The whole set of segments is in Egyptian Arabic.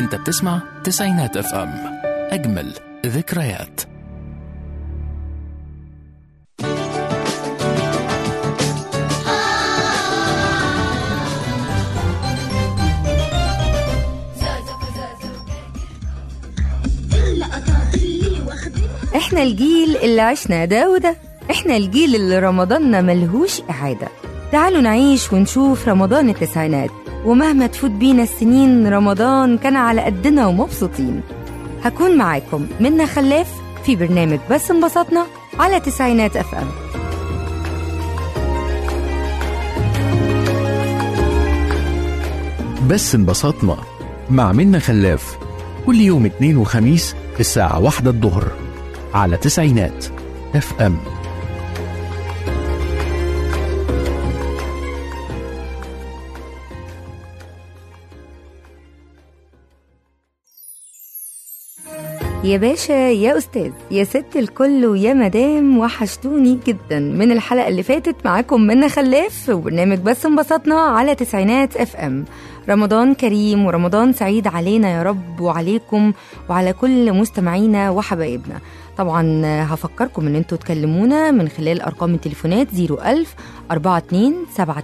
انت بتسمع تسعينات اف ام اجمل ذكريات احنا الجيل اللي عشنا ده وده احنا الجيل اللي رمضاننا ملهوش إعادة تعالوا نعيش ونشوف رمضان التسعينات ومهما تفوت بينا السنين رمضان كان على قدنا ومبسوطين هكون معاكم منا خلاف في برنامج بس انبسطنا على تسعينات اف ام بس انبسطنا مع منا خلاف كل يوم اثنين وخميس الساعة واحدة الظهر على تسعينات اف ام يا باشا يا أستاذ يا ست الكل ويا مدام وحشتوني جدا من الحلقة اللي فاتت معاكم منا خلاف وبرنامج بس انبسطنا على تسعينات اف ام رمضان كريم ورمضان سعيد علينا يا رب وعليكم وعلى كل مستمعينا وحبايبنا طبعا هفكركم ان انتوا تكلمونا من خلال ارقام التليفونات 01000 42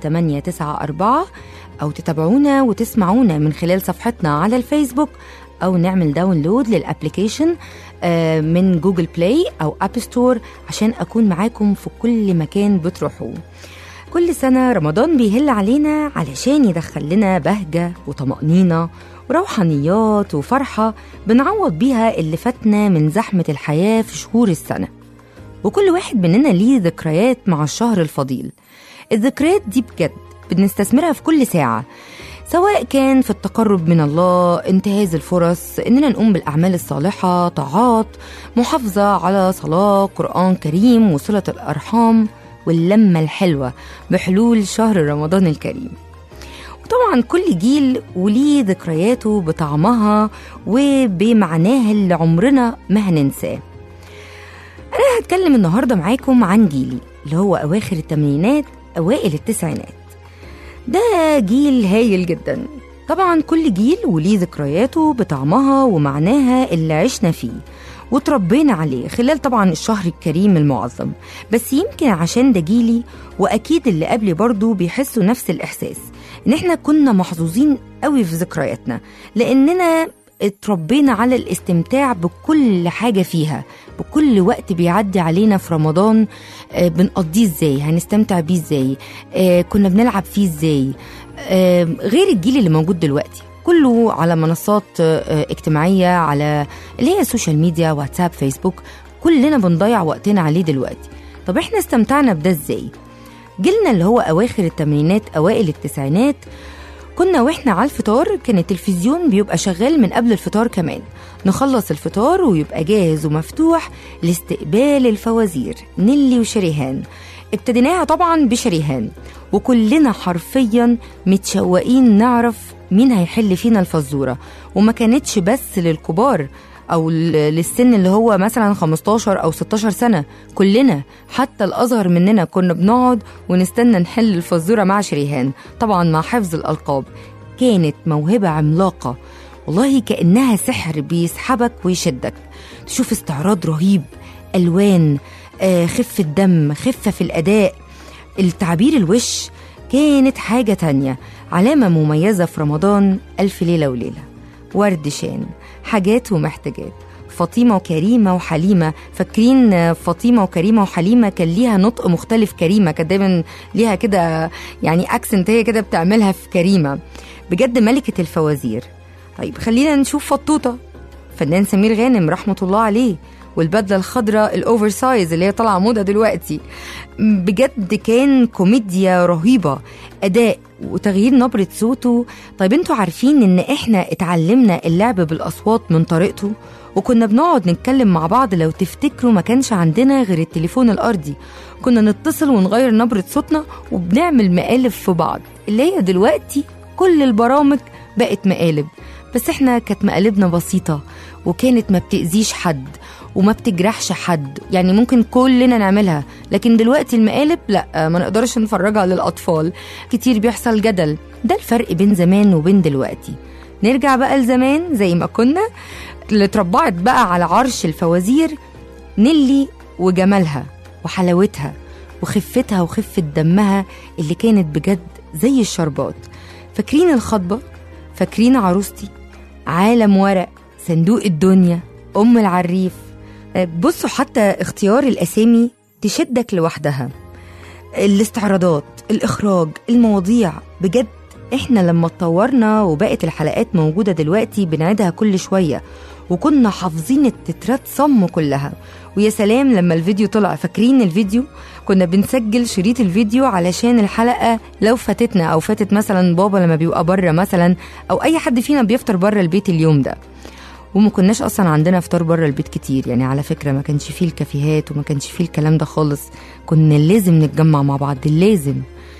7894 او تتابعونا وتسمعونا من خلال صفحتنا على الفيسبوك او نعمل داونلود للابلكيشن آه، من جوجل بلاي او اب ستور عشان اكون معاكم في كل مكان بتروحوه كل سنة رمضان بيهل علينا علشان يدخل لنا بهجة وطمأنينة وروحانيات وفرحة بنعوض بيها اللي فاتنا من زحمة الحياة في شهور السنة وكل واحد مننا ليه ذكريات مع الشهر الفضيل الذكريات دي بجد بنستثمرها في كل ساعة سواء كان في التقرب من الله انتهاز الفرص اننا نقوم بالاعمال الصالحه طاعات محافظه على صلاه قران كريم وصله الارحام واللمه الحلوه بحلول شهر رمضان الكريم وطبعا كل جيل وليه ذكرياته بطعمها وبمعناها اللي عمرنا ما هننساه انا هتكلم النهارده معاكم عن جيلي اللي هو اواخر الثمانينات اوائل التسعينات ده جيل هايل جدا طبعا كل جيل وليه ذكرياته بطعمها ومعناها اللي عشنا فيه وتربينا عليه خلال طبعا الشهر الكريم المعظم بس يمكن عشان ده جيلي واكيد اللي قبلي برضو بيحسوا نفس الاحساس ان احنا كنا محظوظين قوي في ذكرياتنا لاننا اتربينا على الاستمتاع بكل حاجة فيها بكل وقت بيعدي علينا في رمضان آه، بنقضيه ازاي هنستمتع بيه ازاي آه، كنا بنلعب فيه ازاي آه، غير الجيل اللي موجود دلوقتي كله على منصات آه، اجتماعية على اللي هي السوشيال ميديا واتساب فيسبوك كلنا بنضيع وقتنا عليه دلوقتي طب احنا استمتعنا بده ازاي جيلنا اللي هو اواخر الثمانينات اوائل التسعينات كنا واحنا على الفطار كان التلفزيون بيبقى شغال من قبل الفطار كمان نخلص الفطار ويبقى جاهز ومفتوح لاستقبال الفوازير نيلي وشريهان ابتديناها طبعا بشريهان وكلنا حرفيا متشوقين نعرف مين هيحل فينا الفزورة وما كانتش بس للكبار او ل- للسن اللي هو مثلا 15 او 16 سنه كلنا حتى الاصغر مننا كنا بنقعد ونستنى نحل الفزوره مع شريهان طبعا مع حفظ الالقاب كانت موهبه عملاقه والله كانها سحر بيسحبك ويشدك تشوف استعراض رهيب الوان آه، خفه دم خفه في الاداء التعبير الوش كانت حاجه تانية علامه مميزه في رمضان الف ليله وليله ورد شان حاجات ومحتاجات فاطمه وكريمه وحليمه فاكرين آه، فاطمه وكريمه وحليمه كان ليها نطق مختلف كريمه كانت دايما ليها كده يعني اكسنت هي كده بتعملها في كريمه بجد ملكه الفوازير طيب خلينا نشوف فطوطه فنان سمير غانم رحمه الله عليه والبدله الخضراء الاوفر سايز اللي هي طالعه موضه دلوقتي بجد كان كوميديا رهيبه اداء وتغيير نبره صوته طيب انتوا عارفين ان احنا اتعلمنا اللعب بالاصوات من طريقته وكنا بنقعد نتكلم مع بعض لو تفتكروا ما كانش عندنا غير التليفون الارضي كنا نتصل ونغير نبره صوتنا وبنعمل مقالب في بعض اللي هي دلوقتي كل البرامج بقت مقالب بس احنا كانت مقالبنا بسيطه وكانت ما بتأذيش حد وما بتجرحش حد يعني ممكن كلنا نعملها لكن دلوقتي المقالب لا ما نقدرش نفرجها للأطفال كتير بيحصل جدل ده الفرق بين زمان وبين دلوقتي نرجع بقى لزمان زي ما كنا اللي اتربعت بقى على عرش الفوازير نيلي وجمالها وحلاوتها وخفتها وخفة دمها اللي كانت بجد زي الشربات فاكرين الخطبة فاكرين عروستي عالم ورق صندوق الدنيا أم العريف آه، بصوا حتى اختيار الأسامي تشدك لوحدها الاستعراضات الإخراج المواضيع بجد احنا لما اتطورنا وبقت الحلقات موجودة دلوقتي بنعيدها كل شوية وكنا حافظين التترات صم كلها ويا سلام لما الفيديو طلع فاكرين الفيديو كنا بنسجل شريط الفيديو علشان الحلقة لو فاتتنا أو فاتت مثلا بابا لما بيبقى بره مثلا أو أي حد فينا بيفطر بره البيت اليوم ده وما كناش اصلا عندنا فطار بره البيت كتير يعني على فكره ما كانش فيه الكافيهات وما كانش فيه الكلام ده خالص كنا لازم نتجمع مع بعض لازم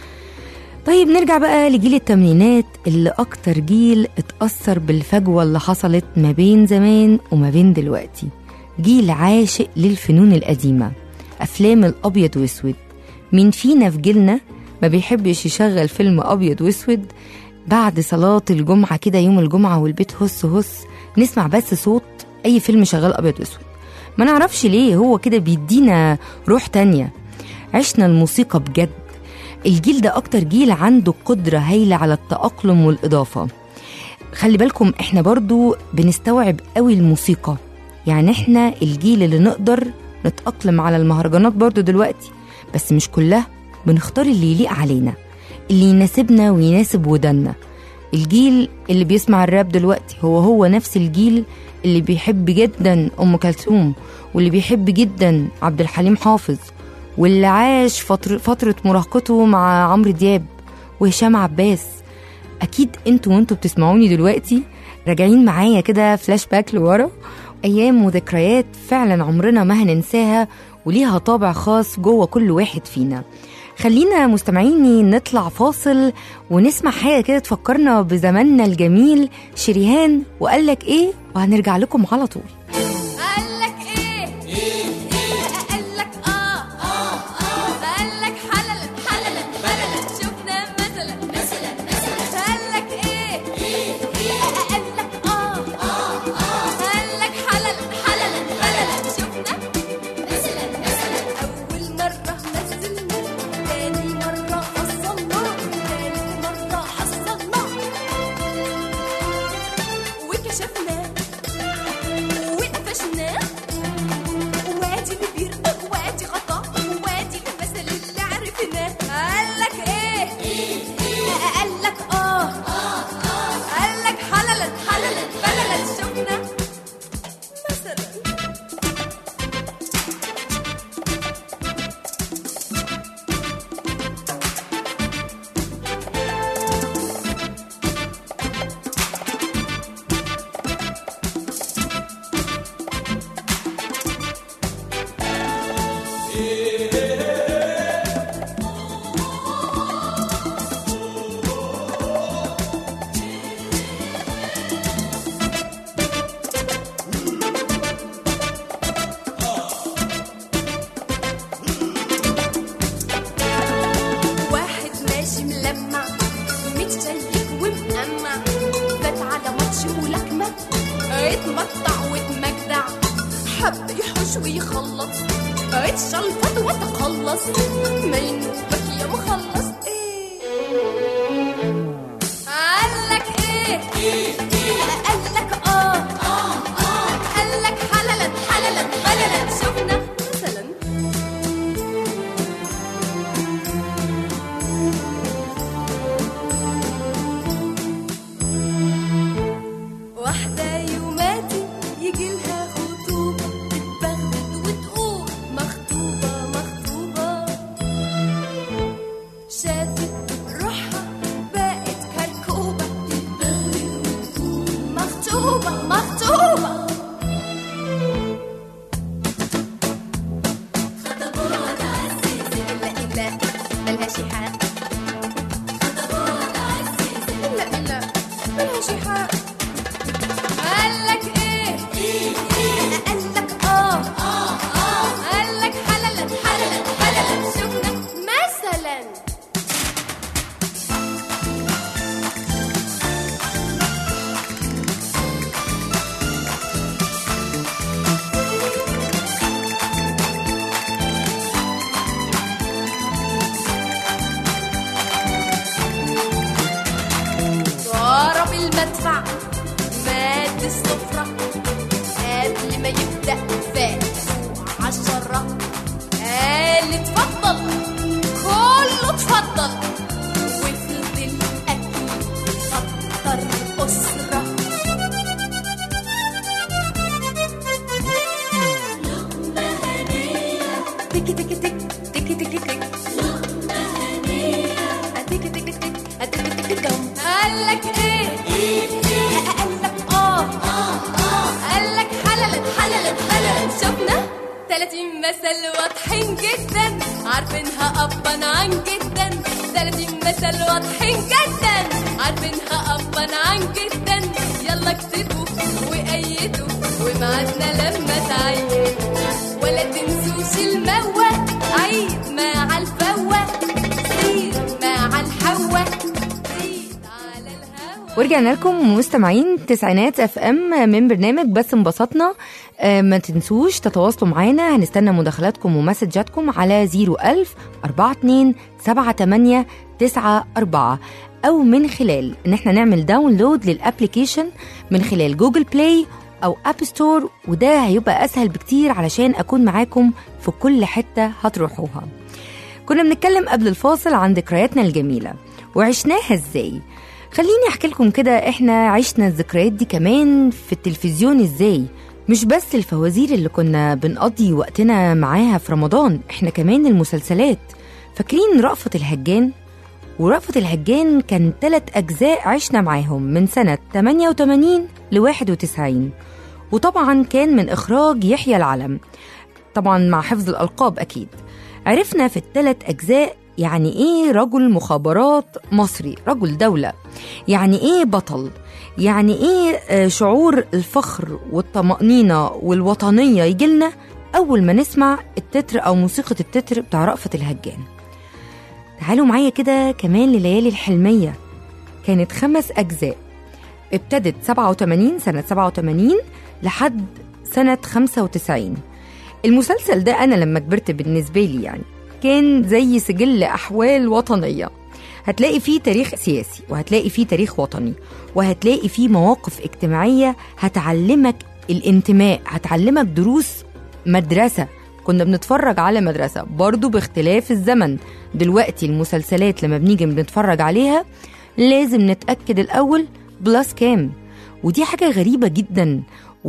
طيب نرجع بقى لجيل التمانينات اللي اكتر جيل اتأثر بالفجوة اللي حصلت ما بين زمان وما بين دلوقتي جيل عاشق للفنون القديمة افلام الابيض واسود مين فينا في جيلنا ما بيحبش يشغل فيلم ابيض واسود بعد صلاة الجمعة كده يوم الجمعة والبيت هس هس نسمع بس صوت أي فيلم شغال أبيض وأسود ما نعرفش ليه هو كده بيدينا روح تانية عشنا الموسيقى بجد الجيل ده أكتر جيل عنده قدرة هايلة على التأقلم والإضافة خلي بالكم احنا برضو بنستوعب قوي الموسيقى يعني احنا الجيل اللي نقدر نتأقلم على المهرجانات برضو دلوقتي بس مش كلها بنختار اللي يليق علينا اللي يناسبنا ويناسب ودنا الجيل اللي بيسمع الراب دلوقتي هو هو نفس الجيل اللي بيحب جدا ام كلثوم واللي بيحب جدا عبد الحليم حافظ واللي عاش فترة, فترة مراهقته مع عمرو دياب وهشام عباس اكيد انتوا وانتوا بتسمعوني دلوقتي راجعين معايا كده فلاش باك لورا ايام وذكريات فعلا عمرنا ما هننساها وليها طابع خاص جوه كل واحد فينا خلينا مستمعيني نطلع فاصل ونسمع حاجة كده تفكرنا بزماننا الجميل شريهان وقالك ايه وهنرجع لكم على طول قالك ايه قالك اه قالك حللا حللا بللا شفنا مثلا مثلا مثلا قالك ايه قالك اه قالك حللا حللا بللا شفنا مثلا مثلا اول مره نزلنا تاني مره حصلنا تالت مره حصلنا وكشفنا وقفشنا وادي البير وادي غطا وادي المثل اللي عرفناه قالك ايه قالك اه قالك حللا حللا بللا شفنا مثلا واحد ماشي ملمع متشيك ومقمع فات على ماتش ملاكمة اتمطع واتمجدع حب يحوش ويخلص اتشلفط وتخلص ما ينوبك يا مخلص ايه قالك ايه قالك اه قالك حللا حللا بللا شفنا مثلا واحدة يوماتي يجي لها خطوبة تتبغدد وتقول مخطوبة مخطوبة شافت روحها بقت كركوبة تتبغدد وتقول مخطوبة مخطوبة خطبوها عزيزة لا لا ملهاش حق خطبوها عزيزة لا لا ملهاش حق قالك ايه قالك اه قالك حللا حللا حللا شفنا مثلا قد السفرة قبل ما يبدأ فاتوا عشرة قال اتفضل كله اتفضل وفضل أكل خطر أسرة تك تك تك تك تك تك تك تك تك تك تك تك دم قال لك ايه قال لك اه قال لك حللت حللت حللت شفنا 30 مثل واضحين جدا عارفينها ابا عن جدا 30 مثل واضحين جدا عارفينها ابا عن جدا يلا اكتبوا وأيدوا ومعادنا لما تعيدوا ولا تنسوش الموة عيد مع الفوة سير مع الحوة زيد على الهوا ورجعنا لكم مستمعين تسعينات اف ام من برنامج بس انبسطنا آه، ما تنسوش تتواصلوا معانا هنستنى مداخلاتكم ومسجاتكم على 01000 42 78 94 او من خلال ان احنا نعمل داونلود للابليكيشن من خلال جوجل بلاي او اب ستور وده هيبقى اسهل بكتير علشان اكون معاكم في كل حته هتروحوها كنا بنتكلم قبل الفاصل عن ذكرياتنا الجميله وعشناها ازاي خليني احكي لكم كده احنا عشنا الذكريات دي كمان في التلفزيون ازاي مش بس الفوازير اللي كنا بنقضي وقتنا معاها في رمضان احنا كمان المسلسلات فاكرين رأفت الهجان ورأفت الهجان كان ثلاث أجزاء عشنا معاهم من سنة 88 ل 91 وطبعا كان من إخراج يحيى العلم طبعا مع حفظ الألقاب أكيد عرفنا في الثلاث أجزاء يعني إيه رجل مخابرات مصري رجل دولة يعني إيه بطل يعني إيه آه، شعور الفخر والطمأنينة والوطنية يجيلنا أول ما نسمع التتر أو موسيقى التتر بتاع رأفت الهجان تعالوا معايا كده كمان لليالي الحلمية كانت خمس أجزاء ابتدت 87 سنة 87 لحد سنة 95 المسلسل ده أنا لما كبرت بالنسبة لي يعني كان زي سجل أحوال وطنية هتلاقي فيه تاريخ سياسي وهتلاقي فيه تاريخ وطني وهتلاقي فيه مواقف اجتماعية هتعلمك الانتماء هتعلمك دروس مدرسة كنا بنتفرج على مدرسة برضو باختلاف الزمن دلوقتي المسلسلات لما بنيجي بنتفرج عليها لازم نتأكد الأول بلس كام ودي حاجة غريبة جدا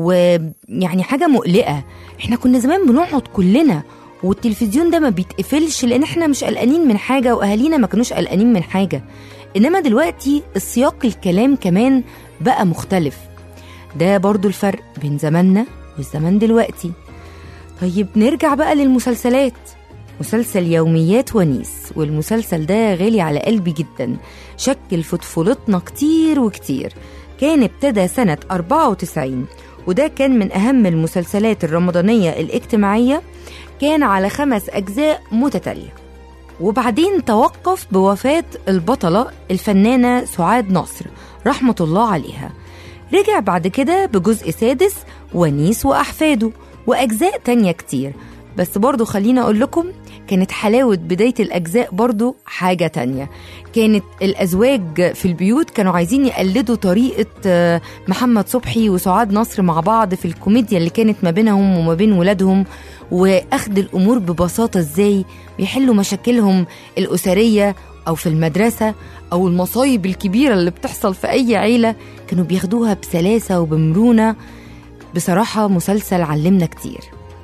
ويعني حاجة مقلقة احنا كنا زمان بنقعد كلنا والتلفزيون ده ما بيتقفلش لان احنا مش قلقانين من حاجة واهالينا ما كانوش قلقانين من حاجة انما دلوقتي السياق الكلام كمان بقى مختلف ده برضو الفرق بين زماننا والزمان دلوقتي طيب نرجع بقى للمسلسلات مسلسل يوميات ونيس والمسلسل ده غالي على قلبي جدا شكل في طفولتنا كتير وكتير كان ابتدى سنة 94 وده كان من أهم المسلسلات الرمضانية الاجتماعية كان على خمس أجزاء متتالية وبعدين توقف بوفاة البطلة الفنانة سعاد نصر رحمة الله عليها رجع بعد كده بجزء سادس ونيس وأحفاده وأجزاء تانية كتير بس برضو خلينا أقول لكم كانت حلاوة بداية الأجزاء برضو حاجة تانية كانت الأزواج في البيوت كانوا عايزين يقلدوا طريقة آه، محمد صبحي وسعاد نصر مع بعض في الكوميديا اللي كانت ما بينهم وما بين ولادهم وأخذ الأمور ببساطة إزاي بيحلوا مشاكلهم الأسرية أو في المدرسة أو المصايب الكبيرة اللي بتحصل في أي عيلة كانوا بياخدوها بسلاسة وبمرونة بصراحة مسلسل علمنا كتير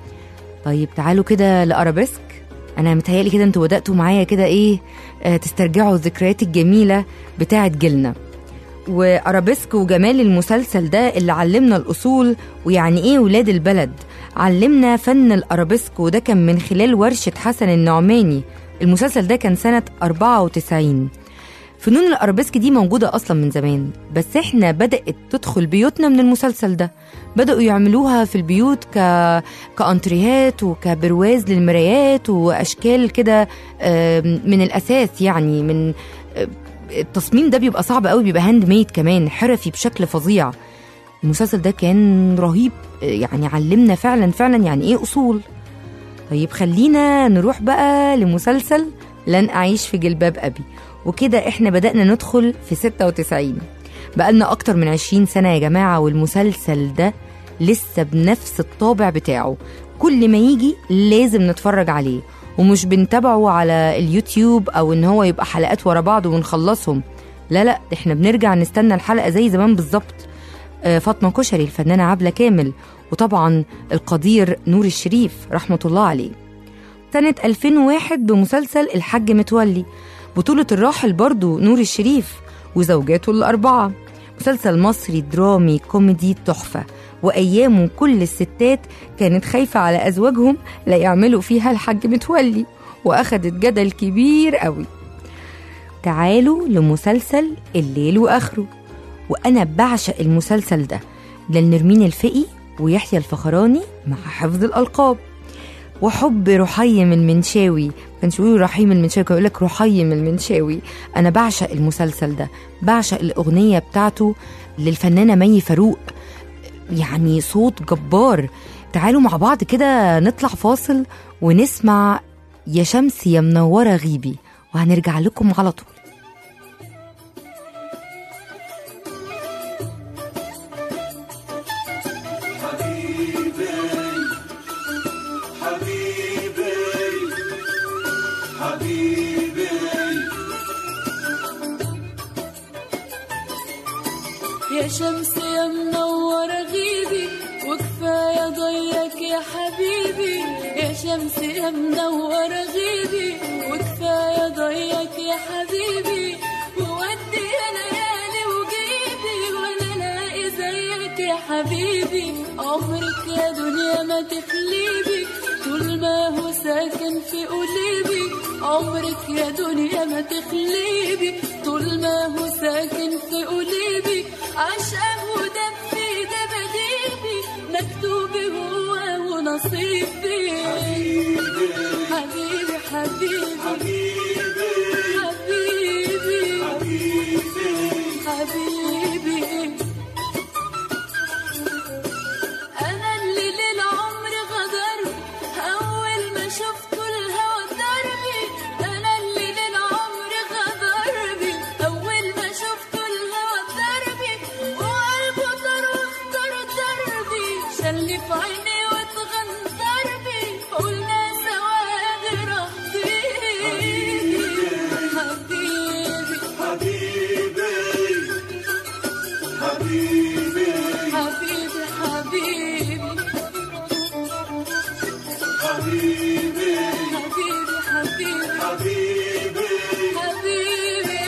طيب تعالوا كده لأرابيسك أنا متهيألي كده انتوا بدأتوا معايا كده إيه آه تسترجعوا الذكريات الجميلة بتاعة جيلنا وأرابيسك وجمال المسلسل ده اللي علمنا الأصول ويعني إيه ولاد البلد علمنا فن الأرابيسك وده كان من خلال ورشة حسن النعماني المسلسل ده كان سنة 94 فنون الأرابيسك دي موجودة أصلا من زمان بس إحنا بدأت تدخل بيوتنا من المسلسل ده بدأوا يعملوها في البيوت ك... كأنتريهات وكبرواز للمرايات وأشكال كده آم، من الأساس يعني من آه، التصميم ده بيبقى صعب قوي بيبقى هاند ميد كمان حرفي بشكل فظيع المسلسل ده كان رهيب آه، يعني علمنا فعلا فعلا يعني ايه اصول طيب خلينا نروح بقى لمسلسل لن اعيش في جلباب ابي وكده احنا بدأنا ندخل في 96 بقالنا أكتر من 20 سنة يا جماعة والمسلسل ده لسه بنفس الطابع بتاعه كل ما يجي لازم نتفرج عليه ومش بنتابعه على اليوتيوب أو إن هو يبقى حلقات ورا بعض ونخلصهم لا لا ده احنا بنرجع نستنى الحلقة زي زمان بالظبط آه، فاطمة كشري الفنانة عبلة كامل وطبعا القدير نور الشريف رحمة الله عليه سنة 2001 بمسلسل الحاج متولي بطولة الراحل برضو نور الشريف وزوجاته الأربعة مسلسل مصري درامي كوميدي تحفة وأيامه كل الستات كانت خايفة على أزواجهم لا يعملوا فيها الحاج متولي وأخدت جدل كبير قوي تعالوا لمسلسل الليل وآخره وأنا بعشق المسلسل ده ده لنرمين الفقي ويحيى الفخراني مع حفظ الألقاب وحب رحيم المنشاوي كانش يقولوا رحيم المنشاوي كان يقول لك رحيم المنشاوي انا بعشق المسلسل ده بعشق الاغنيه بتاعته للفنانه مي فاروق يعني صوت جبار تعالوا مع بعض كده نطلع فاصل ونسمع يا شمس يا منوره غيبي وهنرجع لكم على طول يا شمس يا منورة غيبي وكفاية ضيك يا حبيبي يا شمس يا منورة غيبي وكفاية ضيك يا حبيبي وودي يا ليالي وجيبي ولا الاقي زيك يا حبيبي عمرك يا دنيا ما تخليبي طول ما هو ساكن في قلبي عمرك يا دنيا ما تخليبي طول ما هو ساكن في قلبي عشقه ودم في دباديبي مكتوبي هو ونصيبي حبيبي حبيبي حبيبي حبيبي أنا اللي للعمر غدر أول ما شفته الهوى دربي أنا اللي للعمر غدر بي أول ما شفته الهوى دربي وقلبه طار واختار دربي شلي في عيني واتغنطر بي قلنا سوا راح حبيبي حبيبي حبيبي حبيبي حبيبي حبيبي حبيبي حبيبي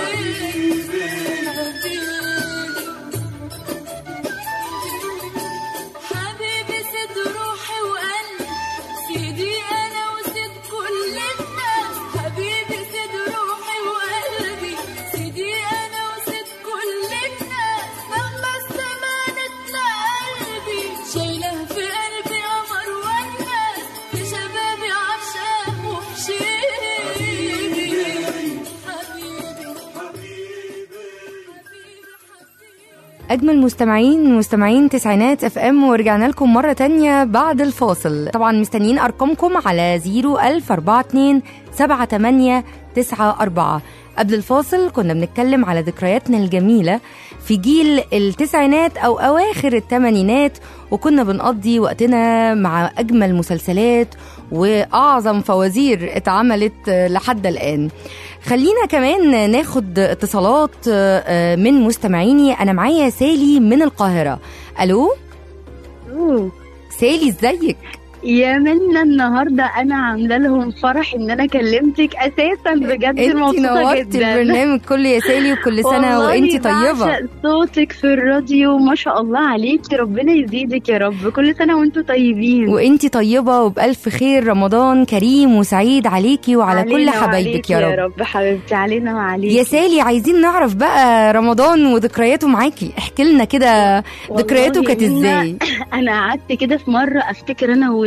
حبيبي سيد روحي وقلبي سيدي انا وسيد كل الناس حبيبي سيد روحي وقلبي سيدي انا وسيد كل الناس لما استمانت قلبي شايله في قلبي قمر والناس في شبابي عشاق وحشيبي حبيبي أجمل مستمعين مستمعين تسعينات اف ام ورجعنا لكم مرة تانية بعد الفاصل طبعا مستنيين أرقامكم على 01042 78 94 قبل الفاصل كنا بنتكلم على ذكرياتنا الجميلة في جيل التسعينات أو أواخر الثمانينات وكنا بنقضي وقتنا مع أجمل مسلسلات وأعظم فوازير اتعملت لحد الآن خلينا كمان ناخد اتصالات آه، من مستمعيني انا معايا سالي من القاهره الو أوه. سالي ازيك يا منى النهارده انا عامله لهم فرح ان انا كلمتك اساسا بجد انت مبسوطه نورتي جدا البرنامج كله يا سالي وكل سنه والله وانت طيبه بعشق صوتك في الراديو ما شاء الله عليكي ربنا يزيدك يا رب كل سنه وانتم طيبين وانت طيبه وبالف خير رمضان كريم وسعيد عليكي وعلى كل علينا حبايبك وعليكي يا يا رب رب حبيبتي علينا وعليكي يا سالي عايزين نعرف بقى رمضان وذكرياته معاكي احكي لنا كده والله ذكرياته كانت منى، ازاي انا قعدت كده في مره افتكر انا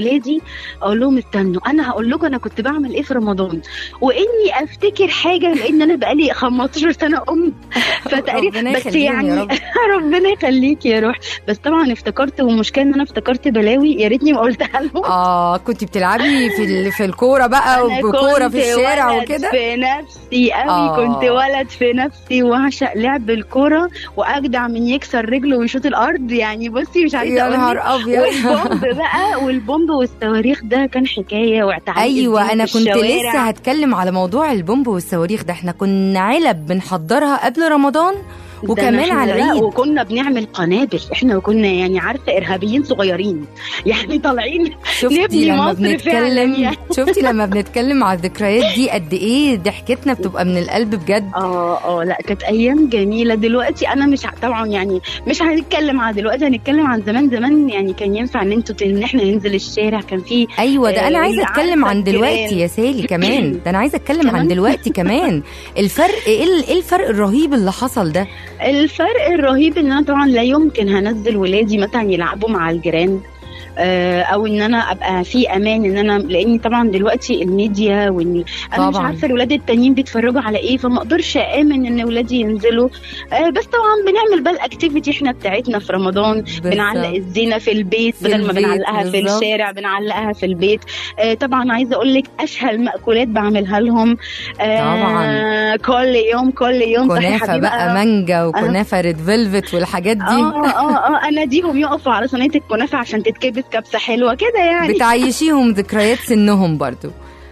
ولادي اقول لهم استنوا انا هقول لكم انا كنت بعمل ايه في رمضان واني افتكر حاجه لان انا بقالي 15 سنه ام فتقريبا ربنا بس يخليهم يا يعني رب. ربنا يخليك يا روح بس طبعا افتكرت والمشكله ان انا افتكرت بلاوي يا ريتني ما قلتها لهم اه كنت بتلعبي في ال- في الكوره بقى أنا وبكوره كنت في الشارع ولد وكده في نفسي قوي آه. كنت ولد في نفسي واعشق لعب الكوره واجدع من يكسر رجله ويشوط الارض يعني بصي مش عايزه يا اقول نهار لك. ابيض والبومب بقى والبومب والصواريخ ده كان حكايه واعتعاد ايوه الدين انا في كنت الشوارع. لسه هتكلم على موضوع البومب والصواريخ ده احنا كنا علب بنحضرها قبل رمضان ده وكمان إحنا على لا، العيد وكنا بنعمل قنابل احنا كنا يعني عارفه ارهابيين صغيرين يعني طالعين شفتي نبني لما مصر فعلا بنتكلم يعني. شفتي لما بنتكلم على الذكريات دي قد ايه ضحكتنا بتبقى من القلب بجد اه اه لا كانت ايام جميله دلوقتي انا مش ع- طبعا يعني مش هنتكلم عن دلوقتي هنتكلم عن زمان زمان يعني كان ينفع ان انتوا ان احنا ننزل الشارع كان في ايوه ده انا آه، عايزه اللي اتكلم عارفة عن دلوقتي الجيران. يا سالي كمان ده انا عايزه اتكلم عن كمان؟ دلوقتي كمان الفرق ايه ال- ايه الفرق الرهيب اللي حصل ده الفرق الرهيب ان انا طبعا لا يمكن هنزل ولادي مثلا يلعبوا مع الجيران آه، او ان انا ابقى في امان ان انا لاني طبعا دلوقتي الميديا واني انا مش طبعاً. عارفه الولاد التانيين بيتفرجوا على ايه فما اقدرش امن ان ولادي ينزلوا آه، بس طبعا بنعمل بقى الاكتيفيتي احنا بتاعتنا في رمضان بنعلق بالظبط. الزينه في البيت في بدل ما البيت، بنعلقها في بالظبط. الشارع بنعلقها في البيت آه، طبعا عايزه اقول لك اشهى المأكولات بعملها لهم آه، طبعاً. كل يوم كل يوم صحيح كنافه حبيبة. بقى مانجا وكنافه ريد فيلفت والحاجات دي اه اه اه اناديهم يقفوا على صينيه الكنافه عشان تتكبس كبسه حلوه كده يعني بتعيشيهم ذكريات سنهم برضو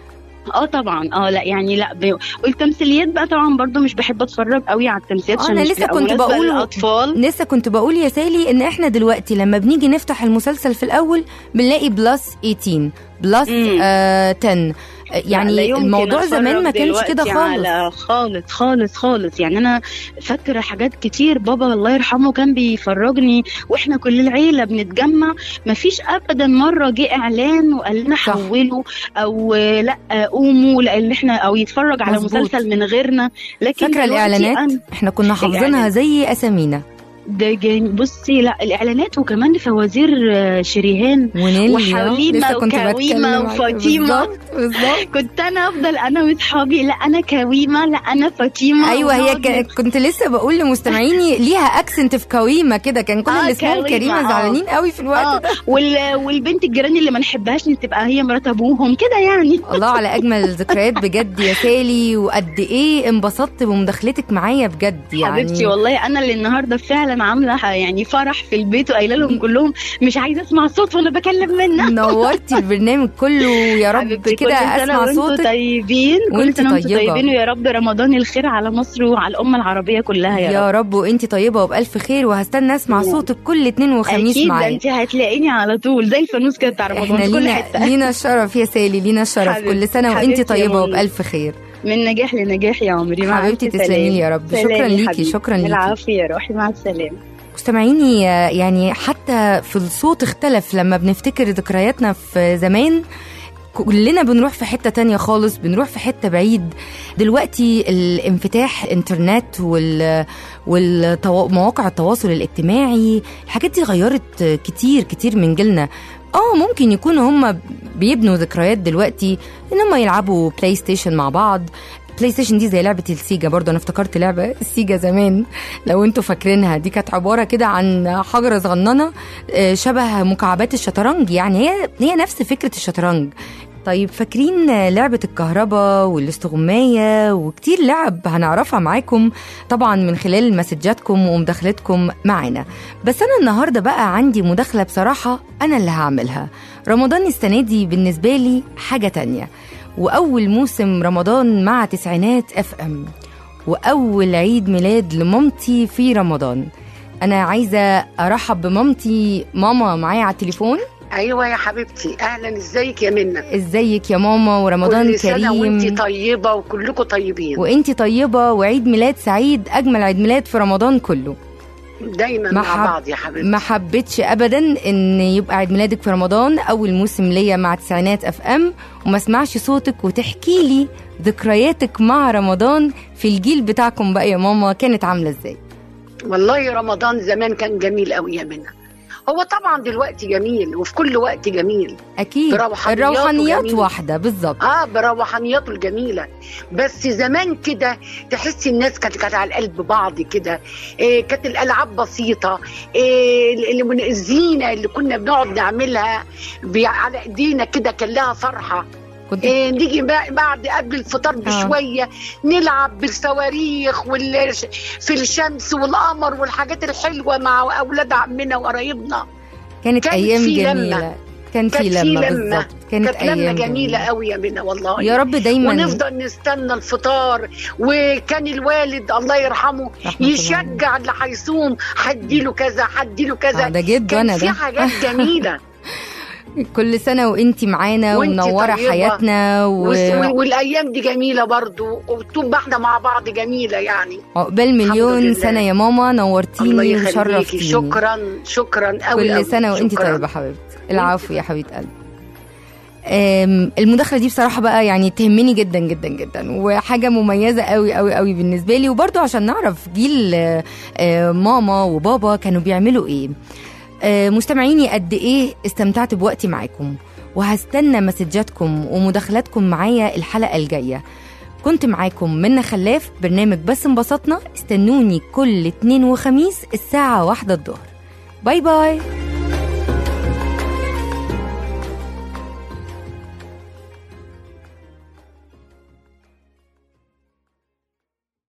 اه طبعا اه لا يعني لا ب... والتمثيليات بقى طبعا برضو مش بحب اتفرج قوي على التمثيليات آه، عشان أنا مش لسه بتبقى كنت مناسبة بقول- للاطفال لسه كنت بقول يا سالي ان احنا دلوقتي لما بنيجي نفتح المسلسل في الاول بنلاقي بلس 18 بلس مم. آه 10 آه، لا يعني يمكن الموضوع زمان أتفرج ما كانش كده دلوقتي خالص على خالص خالص خالص يعني انا فاكره حاجات كتير بابا الله يرحمه كان بيفرجني واحنا كل العيله بنتجمع ما فيش ابدا مره جه اعلان وقال لنا صح. حولوا او آه، لا آه، قوموا لان احنا او يتفرج على مظبوط. مسلسل من غيرنا لكن فاكره دلوقتي الاعلانات أنا احنا كنا حافظينها الإعلانات. زي اسامينا ده جميل بصي لا الاعلانات وكمان فوازير آه، شريهان ونيلي وحليمة لسه كنت وكويمة بتكلم على- وفاطمة. بالظبط بالظبط كنت انا افضل انا واصحابي لا انا كويمه لا انا فاطمه ايوه هي ونقعد ك... كنت لسه بقول لمستمعيني ليها اكسنت في كويمه كده كان كل آه، اللي اسمهم كويمة، كريمه آه. زعلانين قوي في الوقت اه ده وال... والبنت الجيران اللي ما نحبهاش تبقى هي مرات ابوهم كده يعني الله على اجمل الذكريات بجد يا سالي وقد ايه انبسطت بمداخلتك معايا بجد يعني حبيبتي والله انا اللي النهارده فعلا عامله ح- يعني فرح في البيت وقايله لهم كلهم مش عايزه اسمع صوت وانا بكلم منك نورتي البرنامج كله يا رب حبيبتي، كده كل سنة اسمع وانتوا صوتك طيبين كل وانتي سنه وانتوا طيبة. طيبين ويا رب رمضان الخير على مصر وعلى الامه العربيه كلها يا, رب يا رب وانتي طيبه وبالف خير وهستنى اسمع يا. صوتك كل اتنين وخميس اكيد ده معايا انت هتلاقيني على طول زي الفانوس كده بتاع رمضان احنا في كل لينا حته لينا الشرف يا سالي لينا الشرف حبيبتي، كل سنه وانتي حبيبتي يا طيبه منى. وبالف خير من نجاح لنجاح يا عمري مع حبيبتي ألف تسلمي سلامة. لي يا رب سلام شكرا يا ليكي حبيبي. شكرا ليكي العافيه يا روحي مع السلامه مستمعيني آه، يعني حتى في الصوت اختلف لما بنفتكر ذكرياتنا في زمان كلنا بنروح في حتة تانية خالص بنروح في حتة بعيد دلوقتي الانفتاح الانترنت وال ومواقع التواصل الاجتماعي الحاجات دي غيرت كتير كتير من جيلنا اه ممكن يكونوا هم بيبنوا ذكريات دلوقتي ان هم يلعبوا بلاي ستيشن مع بعض بلاي ستيشن دي زي لعبه السيجا برضه انا افتكرت لعبه السيجا زمان لو انتوا فاكرينها دي كانت عباره كده عن حجره صغننه آه، شبه مكعبات الشطرنج يعني هي هي نفس فكره الشطرنج طيب فاكرين لعبة الكهرباء والاستغماية وكتير لعب هنعرفها معاكم طبعا من خلال مسجاتكم ومداخلتكم معانا بس أنا النهاردة بقى عندي مداخلة بصراحة أنا اللي هعملها رمضان السنة دي بالنسبة لي حاجة تانية وأول موسم رمضان مع تسعينات اف ام وأول عيد ميلاد لمامتي في رمضان أنا عايزة أرحب بمامتي ماما معايا على التليفون ايوه يا حبيبتي اهلا ازيك يا منى ازيك يا ماما ورمضان كل سنه وانت كريم طيبه وكلكم طيبين وانتي طيبة وعيد ميلاد سعيد أجمل عيد ميلاد في رمضان كله دايما ما مع حب- بعض يا حبيبتي ما حبيتش أبدا إن يبقى عيد ميلادك في رمضان أول موسم ليا مع تسعينات أف أم وما اسمعش صوتك وتحكي لي ذكرياتك مع رمضان في الجيل بتاعكم بقى يا ماما كانت عاملة ازاي والله رمضان زمان كان جميل قوي يا منى هو طبعا دلوقتي جميل وفي كل وقت جميل اكيد بروحانياته الروحانيات جميل. واحده بالظبط اه بروحانياته الجميله بس زمان كده تحسي الناس كانت كانت على القلب بعض كده إيه كانت الالعاب بسيطه إيه اللي من الزينه اللي كنا بنقعد نعملها بي- على ايدينا كده كان لها فرحه كنت إيه نيجي بقى- بعد قبل الفطار آه. بشويه نلعب بالصواريخ وال في الشمس والقمر والحاجات الحلوه مع اولاد عمنا وقرايبنا كانت كان ايام في لمة. جميله كان في كانت في لمه لمة. بالظبط كانت كانت لمه ايام جميله قوي يا منى والله يا رب دايما ونفضل نستنى الفطار وكان الوالد الله يرحمه رحمة الله يشجع اللي هيصوم هديله كذا هديله آه، كذا ده جد كان وانا في ده حاجات جميله كل سنه وانتي معانا وإنتي ومنوره طيبة. حياتنا و... و... والايام دي جميله برضو وطول ما احنا مع بعض جميله يعني عقبال مليون لله. سنه يا ماما الله نورتيني يخليكي وشرفتيني شكرا شكرا قوي كل قوي. سنه وانتي شكراً. طيبه حبيبتي العفو يا حبيبه قلبي أم، المداخله دي بصراحه بقى يعني تهمني جدا جدا جدا وحاجه مميزه قوي قوي قوي بالنسبه لي وبرضو عشان نعرف جيل آه، آه، ماما وبابا كانوا بيعملوا ايه آه، مستمعيني قد ايه استمتعت بوقتي معاكم وهستنى مسجاتكم ومداخلاتكم معايا الحلقه الجايه كنت معاكم منى خلاف برنامج بس انبسطنا استنوني كل اتنين وخميس الساعه واحدة الظهر باي باي